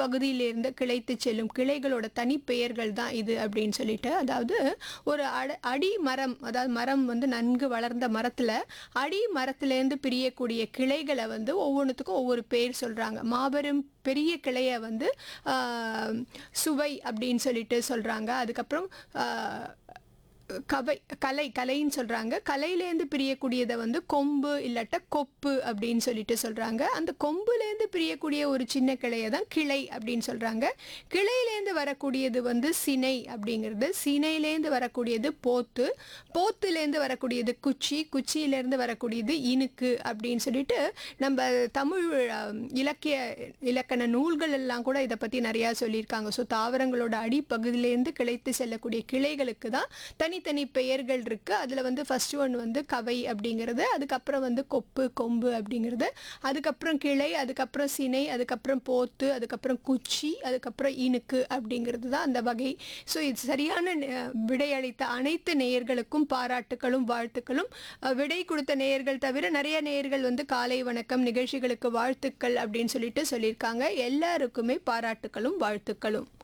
அடிப்பகுதியிலிருந்து கிளைத்து செல்லும் கிளைகளோட தனிப்பெயர்கள் தான் இது அப்படின்னு சொல்லிட்டு அதாவது ஒரு அட அடி மரம் அதாவது மரம் வந்து நன்கு வளர்ந்த மரத்தில் அடி மரத்துலேருந்து பிரியக்கூடிய கிளைகளை வந்து ஒவ்வொன்றுத்துக்கும் ஒவ்வொரு பேர் சொல்கிறாங்க மாபெரும் பெரிய கிளையை வந்து ஆஹ், சுவை அப்படின்னு சொல்லிட்டு சொல்கிறாங்க அதுக்கப்புறம் ஆஹ், கவை கலை கலைன்னு சொல்கிறாங்க கலையிலேருந்து பிரியக்கூடியதை வந்து கொம்பு இல்லாட்ட கொப்பு அப்படின்னு சொல்லிட்டு சொல்கிறாங்க அந்த கொம்புலேருந்து பிரியக்கூடிய ஒரு சின்ன கிளையை தான் கிளை அப்படின்னு சொல்கிறாங்க கிளையிலேருந்து வரக்கூடியது வந்து சினை அப்படிங்கிறது சினையிலேருந்து வரக்கூடியது போத்து போத்துலேருந்து வரக்கூடியது குச்சி குச்சியிலேருந்து வரக்கூடியது இனுக்கு அப்படின்னு சொல்லிட்டு நம்ம தமிழ் அஹ், இலக்கிய இலக்கண நூல்கள் எல்லாம் கூட இதை பற்றி நிறையா சொல்லியிருக்காங்க ஸோ தாவரங்களோட அடிப்பகுதியிலேருந்து கிளைத்து செல்லக்கூடிய கிளைகளுக்கு தான் தனித்தனி பெயர்கள் இருக்குது அதில் வந்து ஃபர்ஸ்ட் ஒன் வந்து கவை அப்படிங்கிறது அதுக்கப்புறம் வந்து கொப்பு கொம்பு அப்படிங்கிறது அதுக்கப்புறம் கிளை அதுக்கப்புறம் சினை அதுக்கப்புறம் போத்து அதுக்கப்புறம் குச்சி அதுக்கப்புறம் இனுக்கு அப்படிங்கிறது தான் அந்த வகை ஸோ இது சரியான நே- விடையளித்த அனைத்து நேயர்களுக்கும் பாராட்டுகளும் வாழ்த்துக்களும் அஹ், விடை கொடுத்த நேயர்கள் தவிர நிறைய நேயர்கள் வந்து காலை வணக்கம் நிகழ்ச்சிகளுக்கு வாழ்த்துக்கள் அப்படின்னு சொல்லிட்டு சொல்லியிருக்காங்க எல்லாருக்குமே பாராட்டுகளும் வாழ்த்துக்களும்